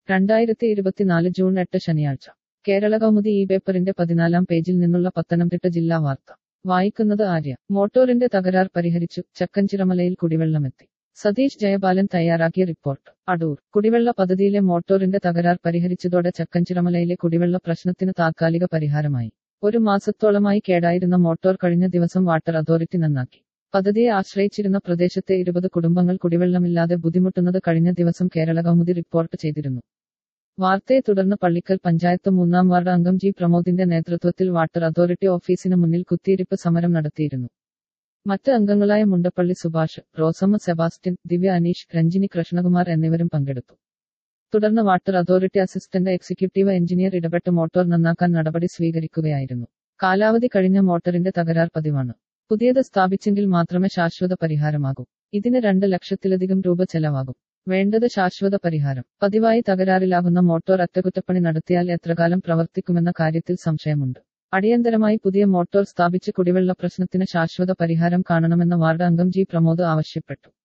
രണ്ടായിരത്തി ഇരുപത്തിനാല് ജൂൺ എട്ട് ശനിയാഴ്ച കേരള കൗമുദി ഈ പേപ്പറിന്റെ പതിനാലാം പേജിൽ നിന്നുള്ള പത്തനംതിട്ട ജില്ലാ വാർത്ത വായിക്കുന്നത് ആര്യ മോട്ടോറിന്റെ തകരാർ പരിഹരിച്ചു ചക്കഞ്ചിറമലയിൽ കുടിവെള്ളമെത്തി സതീഷ് ജയപാലൻ തയ്യാറാക്കിയ റിപ്പോർട്ട് അടൂർ കുടിവെള്ള പദ്ധതിയിലെ മോട്ടോറിന്റെ തകരാർ പരിഹരിച്ചതോടെ ചക്കഞ്ചിറമലയിലെ കുടിവെള്ള പ്രശ്നത്തിന് താത്കാലിക പരിഹാരമായി ഒരു മാസത്തോളമായി കേടായിരുന്ന മോട്ടോർ കഴിഞ്ഞ ദിവസം വാട്ടർ അതോറിറ്റി നന്നാക്കി പദ്ധതിയെ ആശ്രയിച്ചിരുന്ന പ്രദേശത്തെ ഇരുപത് കുടുംബങ്ങൾ കുടിവെള്ളമില്ലാതെ ബുദ്ധിമുട്ടുന്നത് കഴിഞ്ഞ ദിവസം കേരള കൗമുദി റിപ്പോർട്ട് ചെയ്തിരുന്നു വാർത്തയെ തുടർന്ന് പള്ളിക്കൽ പഞ്ചായത്ത് മൂന്നാം വാർഡ് അംഗം ജി പ്രമോദിന്റെ നേതൃത്വത്തിൽ വാട്ടർ അതോറിറ്റി ഓഫീസിന് മുന്നിൽ കുത്തിയിരിപ്പ് സമരം നടത്തിയിരുന്നു മറ്റ് അംഗങ്ങളായ മുണ്ടപ്പള്ളി സുഭാഷ് റോസമ്മ സെബാസ്റ്റ്യൻ ദിവ്യ അനീഷ് രഞ്ജിനി കൃഷ്ണകുമാർ എന്നിവരും പങ്കെടുത്തു തുടർന്ന് water authority assistant executive engineer ഇടപെട്ട് മോട്ടോർ നന്നാക്കാൻ നടപടി സ്വീകരിക്കുകയായിരുന്നു കാലാവധി കഴിഞ്ഞ മോട്ടറിന്റെ തകരാർ പതിവാണ് പുതിയത് സ്ഥാപിച്ചെങ്കിൽ മാത്രമേ ശാശ്വത പരിഹാരമാകൂ ഇതിന് രണ്ട് ലക്ഷത്തിലധികം രൂപ ചെലവാകും വേണ്ടത് ശാശ്വത പരിഹാരം പതിവായി തകരാറിലാകുന്ന മോട്ടോർ അറ്റകുറ്റപ്പണി നടത്തിയാൽ എത്രകാലം പ്രവർത്തിക്കുമെന്ന കാര്യത്തിൽ സംശയമുണ്ട് അടിയന്തരമായി പുതിയ മോട്ടോർ സ്ഥാപിച്ച് കുടിവെള്ള പ്രശ്നത്തിന് ശാശ്വത പരിഹാരം കാണണമെന്ന് വാർഡ് അംഗം ജി പ്രമോദ് ആവശ്യപ്പെട്ടു